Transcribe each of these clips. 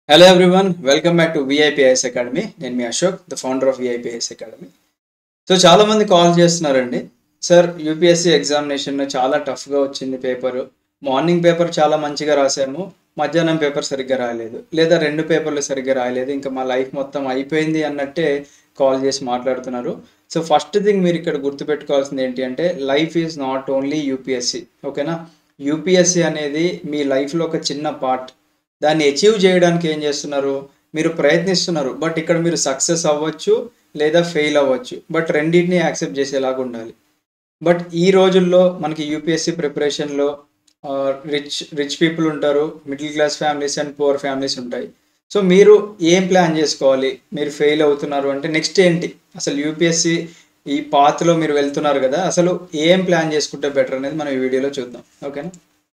hello everyone welcome back to VIPIS academy నేను మీ Ashok the founder of VIPIS academy so చాలామంది కాల్ చేస్తున్నారండి సార్ యూపీఎస్సీ ఎగ్జామినేషన్ చాలా టఫ్గా వచ్చింది పేపరు మార్నింగ్ పేపర్ చాలా మంచిగా రాసాము మధ్యాహ్నం పేపర్ సరిగ్గా రాయలేదు లేదా రెండు పేపర్లు సరిగ్గా రాయలేదు ఇంకా మా లైఫ్ మొత్తం అయిపోయింది అన్నట్టే కాల్ చేసి మాట్లాడుతున్నారు సో ఫస్ట్ థింగ్ మీరు ఇక్కడ గుర్తుపెట్టుకోవాల్సింది ఏంటి అంటే life is not only UPSC ఓకేనా యూపీఎస్సీ అనేది మీ లైఫ్లో ఒక చిన్న పార్ట్ దాన్ని అచీవ్ చేయడానికి ఏం చేస్తున్నారు మీరు ప్రయత్నిస్తున్నారు బట్ ఇక్కడ మీరు సక్సెస్ అవ్వచ్చు లేదా ఫెయిల్ అవ్వచ్చు బట్ రెండింటిని యాక్సెప్ట్ చేసేలాగా ఉండాలి బట్ ఈ రోజుల్లో మనకి యూపీఎస్సీ ప్రిపరేషన్లో రిచ్ రిచ్ పీపుల్ ఉంటారు middle class families and poor families ఉంటాయి సో మీరు ఏం ప్లాన్ చేసుకోవాలి మీరు ఫెయిల్ అవుతున్నారు అంటే నెక్స్ట్ ఏంటి అసలు యూపీఎస్సీ ఈ పాత్లో మీరు వెళ్తున్నారు కదా అసలు ఏం ప్లాన్ చేసుకుంటే బెటర్ అనేది మనం ఈ వీడియోలో చూద్దాం ఓకేనా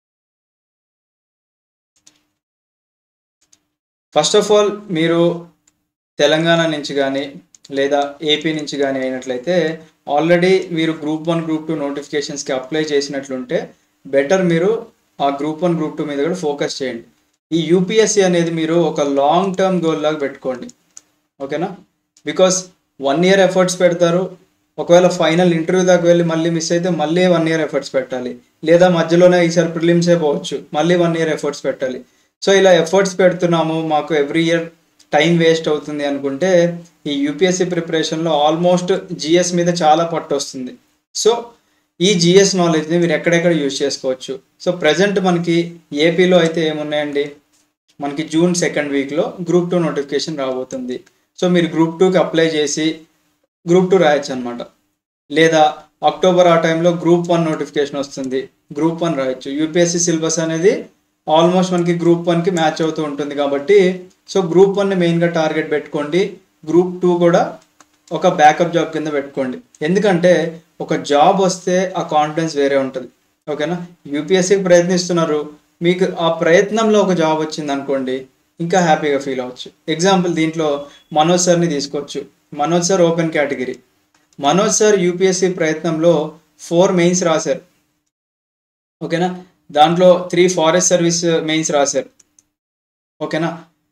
ఫస్ట్ ఆఫ్ ఆల్ మీరు తెలంగాణ నుంచి కానీ లేదా ఏపీ నుంచి కానీ అయినట్లయితే ఆల్రెడీ మీరు గ్రూప్ వన్ గ్రూప్ టూ నోటిఫికేషన్స్కి అప్లై చేసినట్లుంటే బెటర్ మీరు ఆ గ్రూప్ వన్ గ్రూప్ టూ మీద కూడా ఫోకస్ చేయండి ఈ యూపీఎస్సీ అనేది మీరు ఒక లాంగ్ టర్మ్ గోల్ లాగా పెట్టుకోండి ఓకేనా బికాస్ వన్ ఇయర్ ఎఫర్ట్స్ పెడతారు ఒకవేళ ఫైనల్ ఇంటర్వ్యూ దాకా వెళ్ళి మళ్ళీ మిస్ అయితే మళ్ళీ వన్ ఇయర్ ఎఫర్ట్స్ పెట్టాలి లేదా మధ్యలోనే ఈసారి ప్రిలిమ్సే పోవచ్చు మళ్ళీ వన్ ఇయర్ ఎఫర్ట్స్ పెట్టాలి సో ఇలా ఎఫర్ట్స్ పెడుతున్నాము మాకు ఎవ్రీ ఇయర్ టైం వేస్ట్ అవుతుంది అనుకుంటే ఈ యూపీఎస్సీ ప్రిపరేషన్లో ఆల్మోస్ట్ జిఎస్ మీద చాలా పట్టు వస్తుంది సో ఈ జిఎస్ నాలెడ్జ్ని మీరు ఎక్కడెక్కడ యూజ్ చేసుకోవచ్చు సో ప్రజెంట్ మనకి ఏపీలో అయితే ఏమున్నాయండి మనకి జూన్ సెకండ్ వీక్లో గ్రూప్ టూ నోటిఫికేషన్ రాబోతుంది సో మీరు గ్రూప్ టూకి అప్లై చేసి గ్రూప్ టూ రాయొచ్చు అనమాట లేదా అక్టోబర్ ఆ టైంలో గ్రూప్ వన్ నోటిఫికేషన్ వస్తుంది గ్రూప్ వన్ రాయొచ్చు యూపీఎస్సీ సిలబస్ అనేది ఆల్మోస్ట్ మనకి గ్రూప్ వన్కి మ్యాచ్ అవుతూ ఉంటుంది కాబట్టి సో గ్రూప్ వన్ని మెయిన్గా టార్గెట్ పెట్టుకోండి గ్రూప్ టూ కూడా ఒక బ్యాకప్ జాబ్ కింద పెట్టుకోండి ఎందుకంటే ఒక జాబ్ వస్తే ఆ కాన్ఫిడెన్స్ వేరే ఉంటుంది ఓకేనా యూపీఎస్సీకి ప్రయత్నిస్తున్నారు మీకు ఆ ప్రయత్నంలో ఒక జాబ్ వచ్చింది అనుకోండి ఇంకా హ్యాపీగా ఫీల్ అవ్వచ్చు ఎగ్జాంపుల్ దీంట్లో మనోజ్ సార్ని తీసుకోవచ్చు Manoj sir open category Manoj sir UPSC ప్రయత్నంలో ఫోర్ మెయిన్స్ రాశారు ఓకేనా దాంట్లో త్రీ ఫారెస్ట్ సర్వీస్ మెయిన్స్ రాశారు ఓకేనా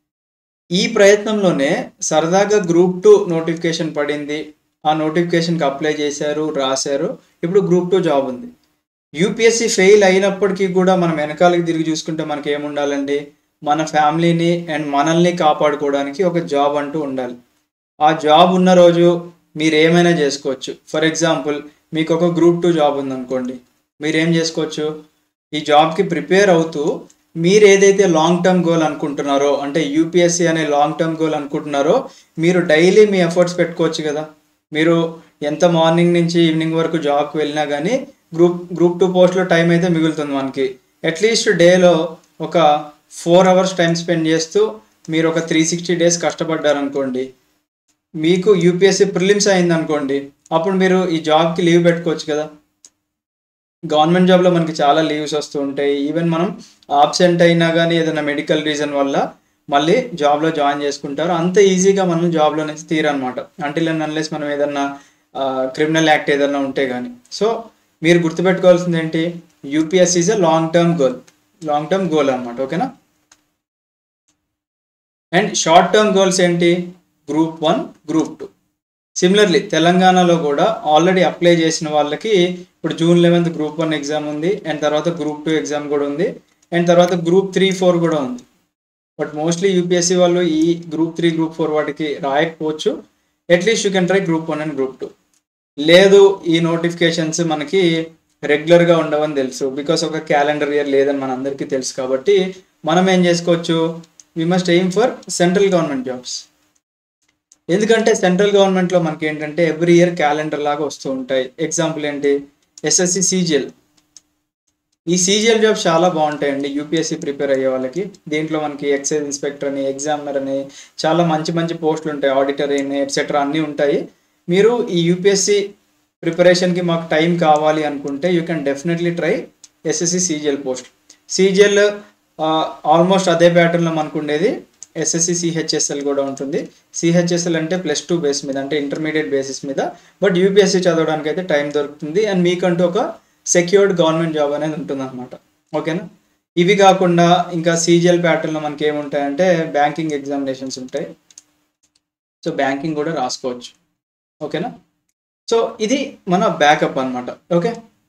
ఈ ప్రయత్నంలోనే సరదాగా గ్రూప్ టూ నోటిఫికేషన్ పడింది ఆ నోటిఫికేషన్కి అప్లై చేశారు రాశారు ఇప్పుడు గ్రూప్ టూ జాబ్ ఉంది యూపీఎస్సీ ఫెయిల్ అయినప్పటికీ కూడా మనం వెనకాలకి తిరిగి చూసుకుంటే మనకి ఏముండాలండి మన ఫ్యామిలీని అండ్ మనల్ని కాపాడుకోవడానికి ఒక జాబ్ అంటూ ఉండాలి ఆ జాబ్ ఉన్న రోజు మీరు ఏమైనా చేసుకోవచ్చు ఫర్ ఎగ్జాంపుల్ మీకు ఒక గ్రూప్ టూ జాబ్ ఉందనుకోండి మీరు ఏం చేసుకోవచ్చు ఈ జాబ్కి ప్రిపేర్ అవుతూ మీరు ఏదైతే లాంగ్ టర్మ్ గోల్ అనుకుంటున్నారో అంటే యూపీఎస్సీ అనే లాంగ్ టర్మ్ గోల్ అనుకుంటున్నారో మీరు డైలీ మీ ఎఫర్ట్స్ పెట్టుకోవచ్చు కదా మీరు ఎంత మార్నింగ్ నుంచి ఈవినింగ్ వరకు జాబ్కి వెళ్ళినా కానీ గ్రూప్ గ్రూప్ టూ పోస్ట్లో టైం అయితే మిగులుతుంది మనకి అట్లీస్ట్ డేలో ఒక ఫోర్ అవర్స్ టైం స్పెండ్ చేస్తూ మీరు ఒక త్రీ సిక్స్టీ డేస్ కష్టపడ్డారనుకోండి మీకు యూపీఎస్సీ ప్రిలిమ్స్ అయింది అనుకోండి అప్పుడు మీరు ఈ జాబ్కి లీవ్ పెట్టుకోవచ్చు కదా గవర్నమెంట్ జాబ్లో మనకి చాలా లీవ్స్ వస్తూ ఉంటాయి ఈవెన్ మనం ఆబ్సెంట్ అయినా కానీ ఏదైనా మెడికల్ రీజన్ వల్ల మళ్ళీ జాబ్లో జాయిన్ చేసుకుంటారు అంత ఈజీగా మనం జాబ్లో నుంచి తీరనమాట అంటిల్ అండ్ అన్లెస్ మనం ఏదన్నా క్రిమినల్ యాక్ట్ ఏదన్నా ఉంటే కానీ సో మీరు గుర్తుపెట్టుకోవాల్సింది ఏంటి UPS is a long term goal long term goal అనమాట ఓకేనా అండ్ షార్ట్ టర్మ్ గోల్స్ ఏంటి group one group two similarly తెలంగాణలో కూడా ఆల్రెడీ అప్లై చేసిన వాళ్ళకి ఇప్పుడు June eleventh group one exam ఉంది అండ్ తర్వాత గ్రూప్ టూ ఎగ్జామ్ కూడా ఉంది అండ్ తర్వాత గ్రూప్ త్రీ ఫోర్ కూడా ఉంది బట్ మోస్ట్లీ యూపీఎస్సీ వాళ్ళు ఈ గ్రూప్ త్రీ గ్రూప్ ఫోర్ వాటికి రాయకపోవచ్చు at least you can try group one and group two లేదు ఈ నోటిఫికేషన్స్ మనకి రెగ్యులర్గా ఉండవని తెలుసు బికాస్ ఒక క్యాలెండర్ ఇయర్ లేదని మన అందరికీ తెలుసు కాబట్టి మనం ఏం చేసుకోవచ్చు we must aim for central government jobs ఎందుకంటే సెంట్రల్ గవర్నమెంట్లో మనకి ఏంటంటే ఎవ్రీ ఇయర్ క్యాలెండర్ లాగా వస్తూ ఉంటాయి ఎగ్జాంపుల్ ఏంటి ఎస్ఎస్సి సీజిఎల్ ఈ సీజిఎల్ జాబ్స్ చాలా బాగుంటాయండి యూపీఎస్సీ ప్రిపేర్ అయ్యే వాళ్ళకి దీంట్లో మనకి ఎక్సైజ్ ఇన్స్పెక్టర్ అని ఎగ్జామినర్ అని చాలా మంచి మంచి పోస్టులు ఉంటాయి ఆడిటర్ అని ఎట్సెట్రా అన్నీ ఉంటాయి మీరు ఈ యూపీఎస్సీ ప్రిపరేషన్కి మాకు టైం కావాలి అనుకుంటే you can definitely try SSC CGL post CGL almost అదే ప్యాటర్న్లో మనకు ఉండేది ఎస్ఎస్సి సిహెచ్ఎస్ఎల్ కూడా ఉంటుంది సిహెచ్ఎస్ఎల్ అంటే ప్లస్ టూ బేస్ మీద అంటే ఇంటర్మీడియట్ బేసిస్ మీద బట్ యూపీఎస్సీ చదవడానికి అయితే టైం దొరుకుతుంది అండ్ మీకంటూ ఒక సెక్యూర్డ్ గవర్నమెంట్ జాబ్ అనేది ఉంటుంది అనమాట ఓకేనా ఇవి కాకుండా ఇంకా సీజిఎల్ ప్యాటర్న్లో మనకి ఏముంటాయంటే బ్యాంకింగ్ ఎగ్జామినేషన్స్ ఉంటాయి సో బ్యాంకింగ్ కూడా రాసుకోవచ్చు ఓకేనా సో ఇది మన బ్యాకప్ అనమాట okay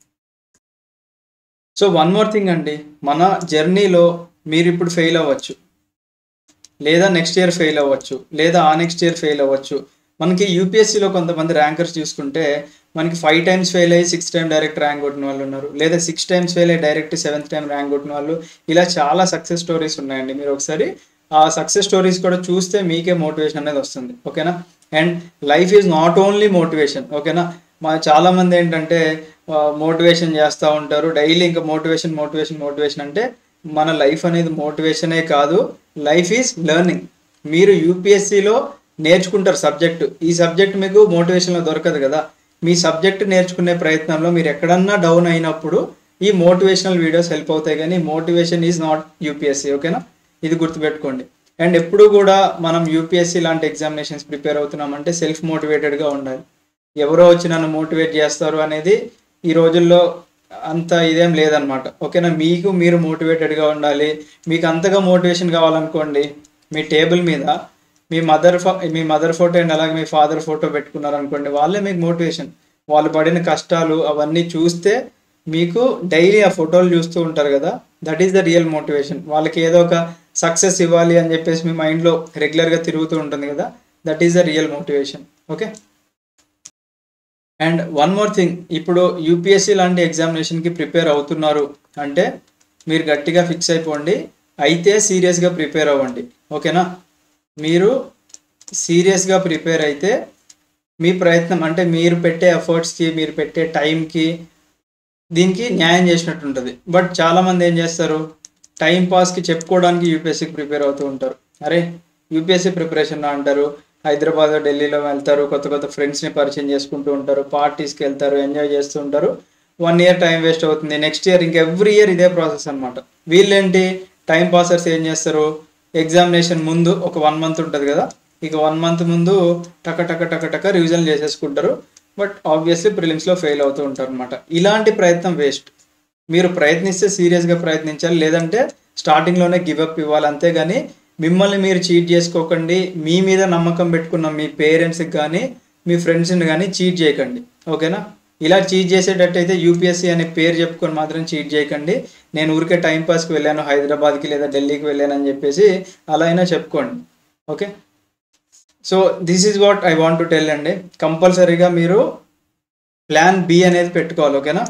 so one more thing అండి మన జర్నీలో మీరు ఇప్పుడు ఫెయిల్ అవ్వచ్చు లేదా నెక్స్ట్ ఇయర్ ఫెయిల్ అవ్వచ్చు లేదా ఆ నెక్స్ట్ ఇయర్ ఫెయిల్ అవ్వచ్చు మనకి యూపీఎస్సీలో కొంతమంది ర్యాంకర్స్ చూసుకుంటే మనకి ఫైవ్ టైమ్స్ ఫెయిల్ అయ్యి సిక్స్ టైం డైరెక్ట్ ర్యాంక్ కొట్టిన వాళ్ళు ఉన్నారు లేదా సిక్స్ టైమ్స్ ఫెయిల్ అయ్యి డైరెక్ట్ సెవెంత్ టైం ర్యాంక్ కొట్టిన వాళ్ళు ఇలా చాలా సక్సెస్ స్టోరీస్ ఉన్నాయండి మీరు ఒకసారి ఆ సక్సెస్ స్టోరీస్ కూడా చూస్తే మీకే మోటివేషన్ అనేది వస్తుంది ఓకేనా and life is not only motivation ఓకేనా మా చాలా మంది ఏంటంటే మోటివేషన్ చేస్తూ ఉంటారు డైలీ ఇంకా మోటివేషన్ మోటివేషన్ మోటివేషన్ అంటే మన లైఫ్ అనేది మోటివేషనే కాదు లైఫ్ ఈజ్ లెర్నింగ్ మీరు యూపీఎస్సీలో నేర్చుకుంటారు సబ్జెక్టు ఈ సబ్జెక్ట్ మీకు మోటివేషన్లో దొరకదు కదా మీ సబ్జెక్ట్ నేర్చుకునే ప్రయత్నంలో మీరు ఎక్కడన్నా డౌన్ అయినప్పుడు ఈ మోటివేషనల్ వీడియోస్ హెల్ప్ అవుతాయి కానీ మోటివేషన్ ఈజ్ నాట్ యూపీఎస్సీ ఓకేనా ఇది గుర్తుపెట్టుకోండి అండ్ ఎప్పుడు కూడా మనం యూపీఎస్సీ లాంటి ఎగ్జామినేషన్స్ ప్రిపేర్ అవుతున్నామంటే సెల్ఫ్ మోటివేటెడ్గా ఉండాలి ఎవరో వచ్చి నన్ను మోటివేట్ చేస్తారు అనేది ఈ రోజుల్లో అంత ఇదేం లేదనమాట ఓకేనా మీకు మీరు మోటివేటెడ్గా ఉండాలి మీకు అంతగా మోటివేషన్ కావాలనుకోండి మీ టేబుల్ మీద మీ మదర్ మీ మదర్ ఫోటో అండ్ అలాగే మీ ఫాదర్ ఫోటో పెట్టుకున్నారు అనుకోండి వాళ్ళే మీకు మోటివేషన్ వాళ్ళు పడిన కష్టాలు అవన్నీ చూస్తే మీకు డైలీ ఆ ఫోటోలు చూస్తూ ఉంటారు కదా that is the real motivation వాళ్ళకి ఏదో ఒక సక్సెస్ ఇవ్వాలి అని చెప్పేసి మీ మైండ్లో రెగ్యులర్గా తిరుగుతూ ఉంటుంది కదా that is the real motivation okay and one more thing ఇప్పుడు యూపీఎస్సీ లాంటి ఎగ్జామినేషన్కి ప్రిపేర్ అవుతున్నారు అంటే మీరు గట్టిగా ఫిక్స్ అయిపోండి అయితే సీరియస్గా ప్రిపేర్ అవ్వండి ఓకేనా మీరు సీరియస్గా ప్రిపేర్ అయితే మీ ప్రయత్నం అంటే మీరు పెట్టే ఎఫర్ట్స్కి మీరు పెట్టే టైంకి దీనికి న్యాయం చేసినట్టు ఉంటుంది బట్ చాలామంది ఏం చేస్తారు టైం పాస్కి చెప్పుకోవడానికి యూపీఎస్సీకి ప్రిపేర్ అవుతూ ఉంటారు అరే యూపీఎస్సీ ప్రిపరేషన్ అంటారు హైదరాబాద్ ఢిల్లీలో వెళ్తారు కొత్త కొత్త ఫ్రెండ్స్ని పరిచయం చేసుకుంటూ ఉంటారు పార్టీస్కి వెళ్తారు ఎంజాయ్ చేస్తూ ఉంటారు వన్ ఇయర్ టైం వేస్ట్ అవుతుంది నెక్స్ట్ ఇయర్ ఇంకా ఎవ్రీ ఇయర్ ఇదే ప్రాసెస్ అనమాట వీళ్ళేంటి టైం పాసర్స్ ఏం చేస్తారు ఎగ్జామినేషన్ ముందు ఒక వన్ మంత్ ఉంటుంది కదా ఇక వన్ మంత్ ముందు టక టక టక టక రివిజన్ చేసేసుకుంటారు బట్ ఆబ్వియస్లీ ప్రిలిమ్స్లో ఫెయిల్ అవుతూ ఉంటారు అనమాట ఇలాంటి ప్రయత్నం వేస్ట్ మీరు ప్రయత్నిస్తే సీరియస్గా ప్రయత్నించాలి లేదంటే స్టార్టింగ్లోనే గివప్ ఇవ్వాలి అంతేగాని మిమ్మల్ని మీరు చీట్ చేసుకోకండి మీ మీద నమ్మకం పెట్టుకున్న మీ పేరెంట్స్కి కానీ మీ ఫ్రెండ్స్ని కానీ చీట్ చేయకండి ఓకేనా ఇలా చీట్ చేసేటట్టయితే యూపీఎస్సీ అనే పేరు చెప్పుకొని మాత్రం చీట్ చేయకండి నేను ఊరికే టైంపాస్కి వెళ్ళాను హైదరాబాద్కి లేదా ఢిల్లీకి వెళ్ళాను అని చెప్పేసి అలా అయినా చెప్పుకోండి okay so this is what I want to tell అండి కంపల్సరీగా మీరు ప్లాన్ బి అనేది పెట్టుకోవాలి ఓకేనా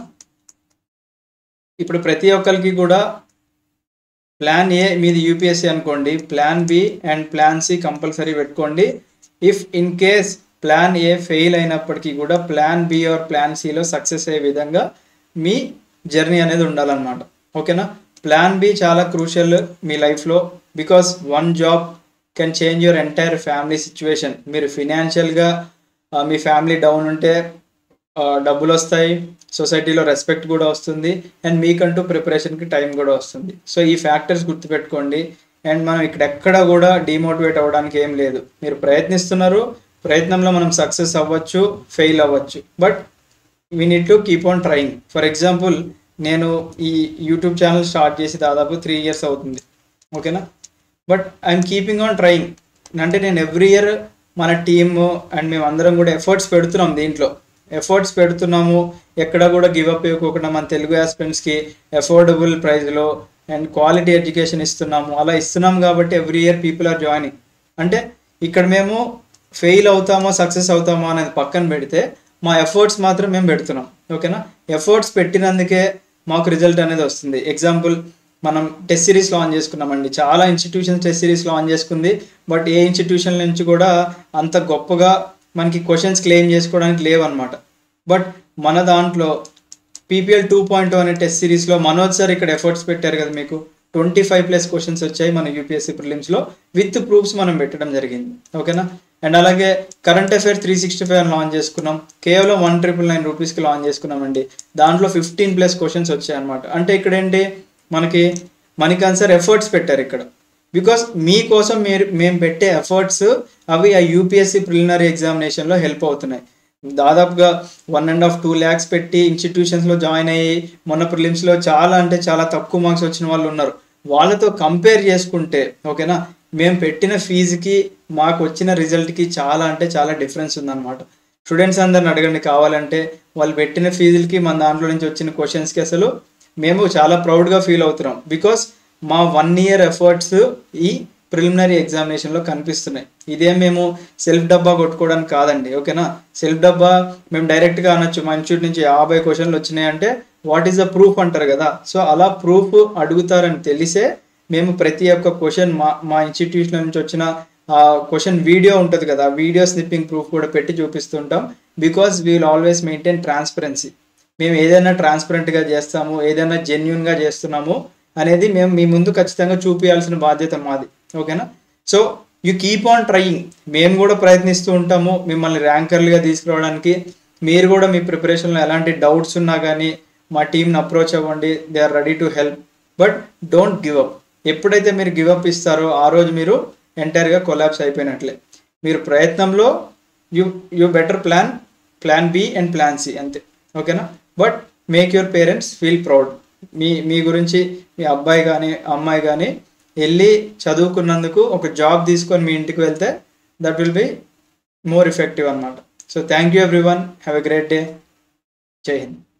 ఇప్పుడు ప్రతి ఒక్కరికి కూడా ప్లాన్ ఏ మీది యూపీఎస్సీ అనుకోండి plan B and plan C compulsory పెట్టుకోండి if in case plan A fail అయినప్పటికీ కూడా ప్లాన్ బి ఆర్ ప్లాన్ సిలో సక్సెస్ అయ్యే విధంగా మీ జర్నీ అనేది ఉండాలన్నమాట ఓకేనా ప్లాన్ బి చాలా క్రూషియల్ మీ లైఫ్లో because one job can change your entire family situation మీరు ఫినాన్షియల్గా మీ ఫ్యామిలీ డౌన్ ఉంటే డబ్బులు వస్తాయి సొసైటీలో రెస్పెక్ట్ కూడా వస్తుంది అండ్ మీకంటూ ప్రిపరేషన్కి టైం కూడా వస్తుంది సో ఈ ఫ్యాక్టర్స్ గుర్తుపెట్టుకోండి అండ్ మనం ఇక్కడ ఎక్కడ కూడా డిమోటివేట్ అవ్వడానికి ఏం లేదు మీరు ప్రయత్నిస్తున్నారు ప్రయత్నంలో మనం సక్సెస్ అవ్వచ్చు ఫెయిల్ అవ్వచ్చు but we need to keep on trying for example నేను ఈ యూట్యూబ్ ఛానల్ స్టార్ట్ చేసి దాదాపు త్రీ ఇయర్స్ అవుతుంది ఓకేనా but I'm keeping on trying అంటే నేను ఎవ్రీ ఇయర్ మన టీమ్ అండ్ మేము అందరం కూడా ఎఫర్ట్స్ పెడుతున్నాం దీంట్లో ఎఫర్ట్స్ పెడుతున్నాము ఎక్కడ కూడా గివ్ అప్ ఇవ్వకుండా మన తెలుగు ఆస్పిరెంట్స్కి అఫోర్డబుల్ ప్రైస్లో అండ్ క్వాలిటీ ఎడ్యుకేషన్ ఇస్తున్నాము అలా ఇస్తున్నాం కాబట్టి every year people are joining అంటే ఇక్కడ మేము ఫెయిల్ అవుతామో సక్సెస్ అవుతామో అనేది పక్కన పెడితే మా ఎఫర్ట్స్ మాత్రం మేము పెడుతున్నాం ఓకేనా ఎఫర్ట్స్ పెట్టినందుకే మాకు రిజల్ట్ అనేది వస్తుంది ఎగ్జాంపుల్ మనం టెస్ట్ సిరీస్ లాంచ్ చేసుకున్నామండి చాలా ఇన్స్టిట్యూషన్స్ టెస్ట్ సిరీస్ లాంచ్ చేసుకుంది బట్ ఏ ఇన్స్టిట్యూషన్ నుంచి కూడా అంత గొప్పగా మనకి క్వశ్చన్స్ క్లెయిమ్ చేసుకోవడానికి లేవన్నమాట బట్ మన దాంట్లో పీపీఎల్ టూ పాయింట్ అనే టెస్ట్ సిరీస్లో మనోజ్ సార్ ఇక్కడ ఎఫర్ట్స్ పెట్టారు కదా మీకు ట్వంటీ ఫైవ్ ప్లస్ క్వశ్చన్స్ వచ్చాయి మన యూపీఎస్సీ ప్రిలిమ్స్లో విత్ ప్రూఫ్స్ మనం పెట్టడం జరిగింది ఓకేనా అండ్ అలాగే current affair three sixty five launch చేసుకున్నాం కేవలం వన్ ట్రిపుల్ నైన్ రూపీస్కి లాంచ్ చేసుకున్నామండి దాంట్లో ఫిఫ్టీన్ ప్లస్ క్వశ్చన్స్ వచ్చాయి అనమాట అంటే ఇక్కడ ఏంటి మనకి మనకి ఆన్సర్ ఎఫర్ట్స్ పెట్టారు ఇక్కడ బికాస్ మీకోసం మీరు మేము పెట్టే ఎఫర్ట్స్ అవి ఆ యూపీఎస్సీ ప్రిలిమినరీ ఎగ్జామినేషన్లో హెల్ప్ అవుతున్నాయి దాదాపుగా one and half two lakhs పెట్టి ఇన్స్టిట్యూషన్స్లో జాయిన్ అయ్యి మొన్న ప్రిలిమ్స్లో చాలా అంటే చాలా తక్కువ మార్క్స్ వచ్చిన వాళ్ళు ఉన్నారు వాళ్ళతో కంపేర్ చేసుకుంటే ఓకేనా మేము పెట్టిన ఫీజుకి మాకు వచ్చిన రిజల్ట్కి చాలా అంటే చాలా డిఫరెన్స్ ఉందన్నమాట స్టూడెంట్స్ అందరిని అడగండి కావాలంటే వాళ్ళు పెట్టిన ఫీజులకి మన దాంట్లో నుంచి వచ్చిన క్వశ్చన్స్కి అసలు మేము చాలా ప్రౌడ్గా ఫీల్ అవుతున్నాం బికాస్ మా వన్ ఇయర్ ఎఫర్ట్స్ ఈ ప్రిలిమినరీ ఎగ్జామినేషన్లో కనిపిస్తున్నాయి ఇదే మేము సెల్ఫ్ డబ్బా కొట్టుకోవడానికి కాదండి ఓకేనా సెల్ఫ్ డబ్బా మేము డైరెక్ట్గా అనొచ్చు మా ఇన్స్టిట్యూట్ నుంచి యాభై క్వశ్చన్లు వచ్చినాయంటే వాట్ ఈస్ ద ప్రూఫ్ అంటారు కదా సో అలా ప్రూఫ్ అడుగుతారని తెలిసే మేము ప్రతి ఒక్క క్వశ్చన్ మా మా ఇన్స్టిట్యూషన్ నుంచి వచ్చిన ఆ క్వశ్చన్ వీడియో ఉంటుంది కదా వీడియో స్నిప్పింగ్ ప్రూఫ్ కూడా పెట్టి చూపిస్తుంటాం because we will always maintain transparency మేము ఏదైనా ట్రాన్స్పరెంట్గా చేస్తాము ఏదైనా జెన్యున్గా చేస్తున్నాము అనేది మేము మీ ముందు ఖచ్చితంగా చూపించాల్సిన బాధ్యత మాది ఓకేనా so you keep on trying మేము కూడా ప్రయత్నిస్తూ ఉంటాము మిమ్మల్ని ర్యాంకర్లుగా తీసుకురావడానికి మీరు కూడా మీ ప్రిపరేషన్లో ఎలాంటి డౌట్స్ ఉన్నా కానీ మా టీంని అప్రోచ్ అవ్వండి they are ready to help but don't give up ఎప్పుడైతే మీరు గివ్ అప్ ఇస్తారో ఆ రోజు మీరు ఎంటైర్గా కొలాబ్స్ అయిపోయినట్లే మీరు ప్రయత్నంలో you you better plan plan B and plan C అంతే ఓకేనా but make your parents feel proud మీ మీ గురించి మీ అబ్బాయి కానీ అమ్మాయి కానీ వెళ్ళి చదువుకున్నందుకు ఒక జాబ్ తీసుకొని మీ ఇంటికి వెళ్తే that will be more effective అనమాట so thank you everyone have a great day జై హింద్